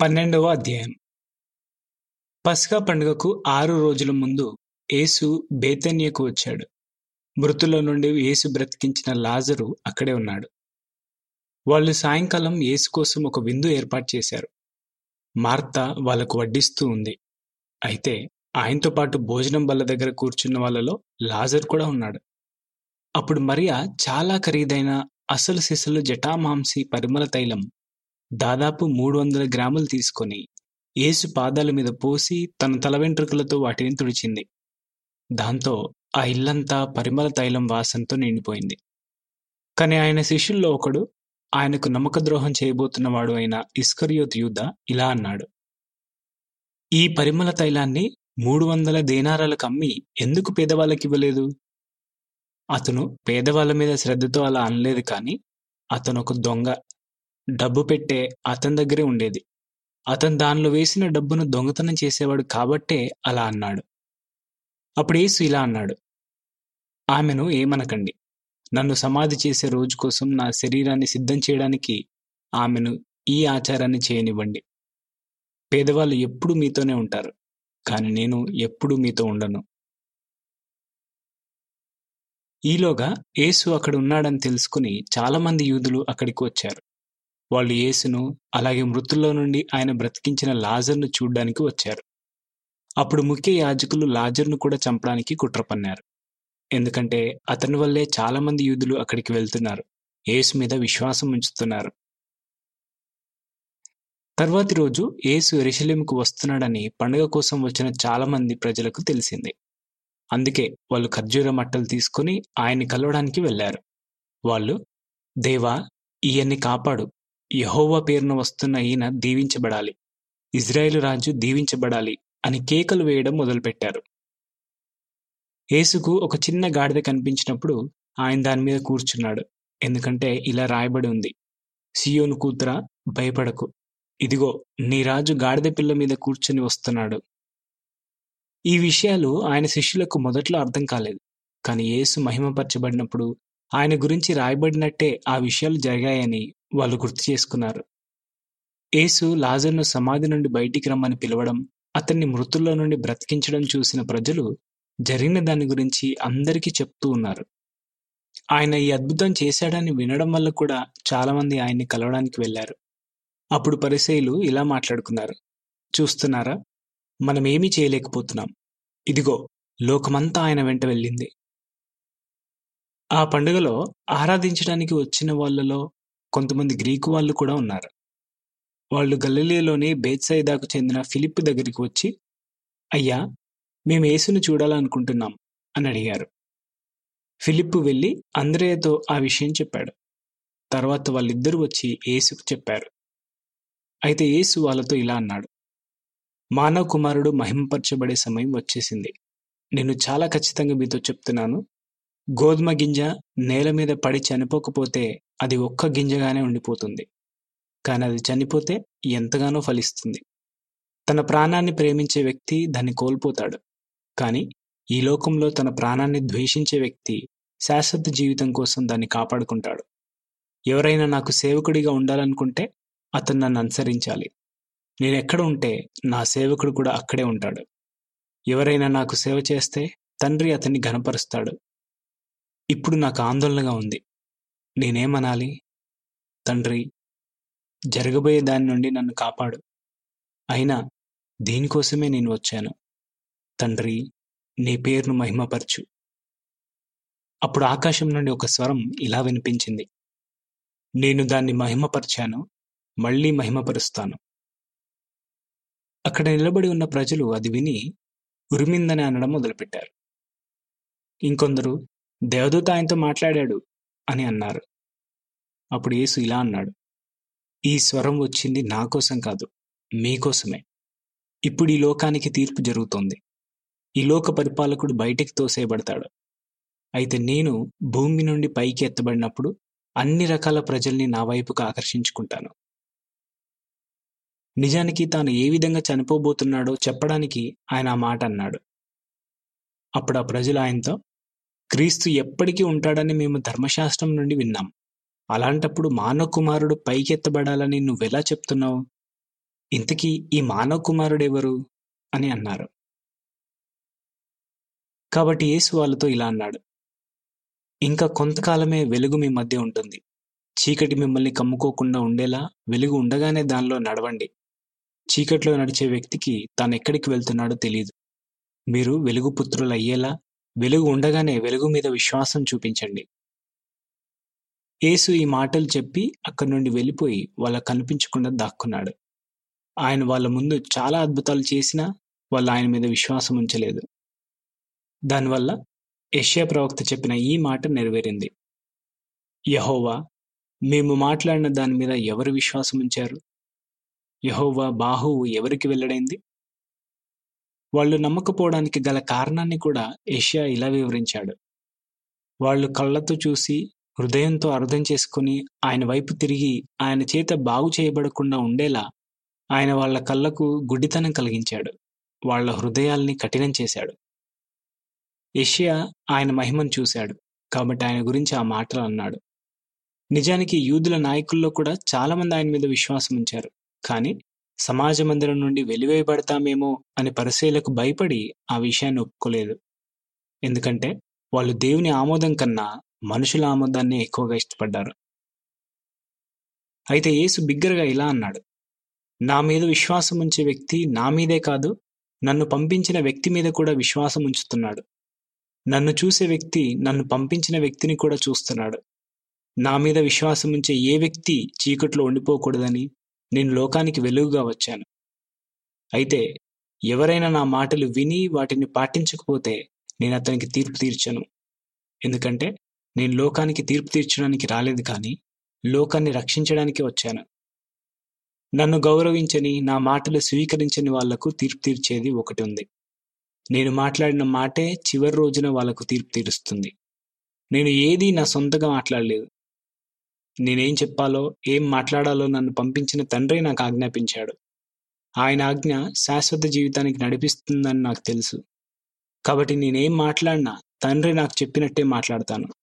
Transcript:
పన్నెండవ అధ్యాయం పస్కా పండుగకు ఆరు రోజుల ముందు యేసు బేతన్యకు వచ్చాడు మృతుల నుండి యేసు బ్రతికించిన లాజరు అక్కడే ఉన్నాడు వాళ్ళు సాయంకాలం యేసు కోసం ఒక విందు ఏర్పాటు చేశారు మార్త వాళ్ళకు వడ్డిస్తూ ఉంది అయితే ఆయనతో పాటు భోజనం బల్ల దగ్గర కూర్చున్న వాళ్ళలో లాజర్ కూడా ఉన్నాడు అప్పుడు మరియా చాలా ఖరీదైన అసలు సిసలు జటామాంసి పరిమళ తైలం దాదాపు మూడు వందల గ్రాములు తీసుకొని యేసు పాదాల మీద పోసి తన తల వెంట్రుకలతో వాటిని తుడిచింది దాంతో ఆ ఇల్లంతా పరిమళ తైలం వాసనతో నిండిపోయింది కానీ ఆయన శిష్యుల్లో ఒకడు ఆయనకు నమ్మకద్రోహం చేయబోతున్నవాడు అయిన ఇస్కరియోత్ యూద ఇలా అన్నాడు ఈ పరిమళ తైలాన్ని మూడు వందల దేనారాలకు అమ్మి ఎందుకు పేదవాళ్ళకి ఇవ్వలేదు అతను పేదవాళ్ళ మీద శ్రద్ధతో అలా అనలేదు కానీ అతను ఒక దొంగ డబ్బు పెట్టే అతని దగ్గరే ఉండేది అతను దానిలో వేసిన డబ్బును దొంగతనం చేసేవాడు కాబట్టే అలా అన్నాడు అప్పుడు యేసు ఇలా అన్నాడు ఆమెను ఏమనకండి నన్ను సమాధి చేసే రోజు కోసం నా శరీరాన్ని సిద్ధం చేయడానికి ఆమెను ఈ ఆచారాన్ని చేయనివ్వండి పేదవాళ్ళు ఎప్పుడు మీతోనే ఉంటారు కానీ నేను ఎప్పుడు మీతో ఉండను ఈలోగా యేసు అక్కడ ఉన్నాడని తెలుసుకుని చాలామంది యూదులు అక్కడికి వచ్చారు వాళ్ళు యేసును అలాగే మృతుల్లో నుండి ఆయన బ్రతికించిన లాజర్ను చూడ్డానికి వచ్చారు అప్పుడు ముఖ్య యాజకులు లాజర్ను కూడా చంపడానికి కుట్ర పన్నారు ఎందుకంటే అతని వల్లే చాలామంది యూదులు అక్కడికి వెళ్తున్నారు యేసు మీద విశ్వాసం ఉంచుతున్నారు తర్వాతి రోజు యేసు ఎరుషలేముకు వస్తున్నాడని పండుగ కోసం వచ్చిన చాలామంది ప్రజలకు తెలిసింది అందుకే వాళ్ళు ఖర్జూర మట్టలు తీసుకుని ఆయన్ని కలవడానికి వెళ్లారు వాళ్ళు దేవా ఈయన్ని కాపాడు యహోవా పేరున వస్తున్న ఈయన దీవించబడాలి ఇజ్రాయేలు రాజు దీవించబడాలి అని కేకలు వేయడం మొదలుపెట్టారు యేసుకు ఒక చిన్న గాడిద కనిపించినప్పుడు ఆయన దాని మీద కూర్చున్నాడు ఎందుకంటే ఇలా రాయబడి ఉంది సియోను కూతుర భయపడకు ఇదిగో నీ రాజు గాడిద పిల్ల మీద కూర్చుని వస్తున్నాడు ఈ విషయాలు ఆయన శిష్యులకు మొదట్లో అర్థం కాలేదు కానీ యేసు మహిమపరచబడినప్పుడు ఆయన గురించి రాయబడినట్టే ఆ విషయాలు జరిగాయని వాళ్ళు గుర్తు చేసుకున్నారు యేసు లాజర్ను సమాధి నుండి బయటికి రమ్మని పిలవడం అతన్ని మృతుల్లో నుండి బ్రతికించడం చూసిన ప్రజలు జరిగిన దాని గురించి అందరికీ చెప్తూ ఉన్నారు ఆయన ఈ అద్భుతం చేశాడని వినడం వల్ల కూడా చాలామంది ఆయన్ని కలవడానికి వెళ్లారు అప్పుడు పరిసయులు ఇలా మాట్లాడుకున్నారు చూస్తున్నారా మనం ఏమీ చేయలేకపోతున్నాం ఇదిగో లోకమంతా ఆయన వెంట వెళ్ళింది ఆ పండుగలో ఆరాధించడానికి వచ్చిన వాళ్ళలో కొంతమంది గ్రీకు వాళ్ళు కూడా ఉన్నారు వాళ్ళు గల్లిలేలోని బేత్సైదాకు చెందిన ఫిలిప్ దగ్గరికి వచ్చి అయ్యా మేము యేసును చూడాలనుకుంటున్నాం అని అడిగారు ఫిలిప్ వెళ్ళి అంద్రేయతో ఆ విషయం చెప్పాడు తర్వాత వాళ్ళిద్దరూ వచ్చి యేసుకు చెప్పారు అయితే యేసు వాళ్ళతో ఇలా అన్నాడు మానవ కుమారుడు మహింపరచబడే సమయం వచ్చేసింది నేను చాలా ఖచ్చితంగా మీతో చెప్తున్నాను గోధుమ గింజ నేల మీద పడి చనిపోకపోతే అది ఒక్క గింజగానే ఉండిపోతుంది కానీ అది చనిపోతే ఎంతగానో ఫలిస్తుంది తన ప్రాణాన్ని ప్రేమించే వ్యక్తి దాన్ని కోల్పోతాడు కానీ ఈ లోకంలో తన ప్రాణాన్ని ద్వేషించే వ్యక్తి శాశ్వత జీవితం కోసం దాన్ని కాపాడుకుంటాడు ఎవరైనా నాకు సేవకుడిగా ఉండాలనుకుంటే అతను నన్ను అనుసరించాలి నేను ఎక్కడ ఉంటే నా సేవకుడు కూడా అక్కడే ఉంటాడు ఎవరైనా నాకు సేవ చేస్తే తండ్రి అతన్ని ఘనపరుస్తాడు ఇప్పుడు నాకు ఆందోళనగా ఉంది నేనేమనాలి తండ్రి జరగబోయే దాని నుండి నన్ను కాపాడు అయినా దీనికోసమే నేను వచ్చాను తండ్రి నీ పేరును మహిమపరచు అప్పుడు ఆకాశం నుండి ఒక స్వరం ఇలా వినిపించింది నేను దాన్ని మహిమపరిచాను మళ్ళీ మహిమపరుస్తాను అక్కడ నిలబడి ఉన్న ప్రజలు అది విని ఉరిమిందని అనడం మొదలుపెట్టారు ఇంకొందరు దేవదూత ఆయనతో మాట్లాడాడు అని అన్నారు అప్పుడు యేసు ఇలా అన్నాడు ఈ స్వరం వచ్చింది నా కోసం కాదు మీకోసమే ఇప్పుడు ఈ లోకానికి తీర్పు జరుగుతోంది ఈ లోక పరిపాలకుడు బయటికి తోసేయబడతాడు అయితే నేను భూమి నుండి పైకి ఎత్తబడినప్పుడు అన్ని రకాల ప్రజల్ని నా వైపుకు ఆకర్షించుకుంటాను నిజానికి తాను ఏ విధంగా చనిపోబోతున్నాడో చెప్పడానికి ఆయన ఆ మాట అన్నాడు అప్పుడు ఆ ప్రజలు ఆయనతో క్రీస్తు ఎప్పటికీ ఉంటాడని మేము ధర్మశాస్త్రం నుండి విన్నాం అలాంటప్పుడు మానవ కుమారుడు పైకెత్తబడాలని నువ్వెలా చెప్తున్నావు ఇంతకీ ఈ మానవ కుమారుడెవరు అని అన్నారు కాబట్టి యేసు వాళ్ళతో ఇలా అన్నాడు ఇంకా కొంతకాలమే వెలుగు మీ మధ్య ఉంటుంది చీకటి మిమ్మల్ని కమ్ముకోకుండా ఉండేలా వెలుగు ఉండగానే దానిలో నడవండి చీకట్లో నడిచే వ్యక్తికి తాను ఎక్కడికి వెళ్తున్నాడో తెలియదు మీరు వెలుగు పుత్రులు అయ్యేలా వెలుగు ఉండగానే వెలుగు మీద విశ్వాసం చూపించండి యేసు ఈ మాటలు చెప్పి అక్కడి నుండి వెళ్ళిపోయి వాళ్ళ కనిపించకుండా దాక్కున్నాడు ఆయన వాళ్ళ ముందు చాలా అద్భుతాలు చేసినా వాళ్ళు ఆయన మీద విశ్వాసం ఉంచలేదు దానివల్ల యెషయా ప్రవక్త చెప్పిన ఈ మాట నెరవేరింది యహోవా మేము మాట్లాడిన దాని మీద ఎవరు విశ్వాసం ఉంచారు యహోవా బాహువు ఎవరికి వెల్లడైంది వాళ్ళు నమ్మకపోవడానికి గల కారణాన్ని కూడా యెషయా ఇలా వివరించాడు వాళ్ళు కళ్ళతో చూసి హృదయంతో అర్థం చేసుకుని ఆయన వైపు తిరిగి ఆయన చేత బాగు చేయబడకుండా ఉండేలా ఆయన వాళ్ళ కళ్ళకు గుడ్డితనం కలిగించాడు వాళ్ళ హృదయాల్ని కఠినం చేశాడు యెషయా ఆయన మహిమను చూశాడు కాబట్టి ఆయన గురించి ఆ మాటలు అన్నాడు నిజానికి యూదుల నాయకుల్లో కూడా చాలా మంది ఆయన మీద విశ్వాసం ఉంచారు కానీ సమాజ మందిరం నుండి వెలివేయబడతామేమో అని పరిశీలకు భయపడి ఆ విషయాన్ని ఒప్పుకోలేదు ఎందుకంటే వాళ్ళు దేవుని ఆమోదం కన్నా మనుషుల ఆమోదాన్ని ఎక్కువగా ఇష్టపడ్డారు అయితే యేసు బిగ్గరగా ఇలా అన్నాడు నా మీద విశ్వాసం ఉంచే వ్యక్తి నా మీదే కాదు నన్ను పంపించిన వ్యక్తి మీద కూడా విశ్వాసం ఉంచుతున్నాడు నన్ను చూసే వ్యక్తి నన్ను పంపించిన వ్యక్తిని కూడా చూస్తున్నాడు నా మీద విశ్వాసం ఉంచే ఏ వ్యక్తి చీకట్లో ఉండిపోకూడదని నేను లోకానికి వెలుగుగా వచ్చాను అయితే ఎవరైనా నా మాటలు విని వాటిని పాటించకపోతే నేను అతనికి తీర్పు తీర్చను ఎందుకంటే నేను లోకానికి తీర్పు తీర్చడానికి రాలేదు కానీ లోకాన్ని రక్షించడానికి వచ్చాను నన్ను గౌరవించని నా మాటలు స్వీకరించని వాళ్లకు తీర్పు తీర్చేది ఒకటి ఉంది నేను మాట్లాడిన మాటే చివరి రోజున వాళ్లకు తీర్పు తీరుస్తుంది నేను ఏదీ నా సొంతగా మాట్లాడలేదు నేనేం చెప్పాలో ఏం మాట్లాడాలో నన్ను పంపించిన తండ్రి నాకు ఆజ్ఞాపించాడు ఆయన ఆజ్ఞ శాశ్వత జీవితానికి నడిపిస్తుందని నాకు తెలుసు కాబట్టి నేనేం మాట్లాడినా తండ్రి నాకు చెప్పినట్టే మాట్లాడతాను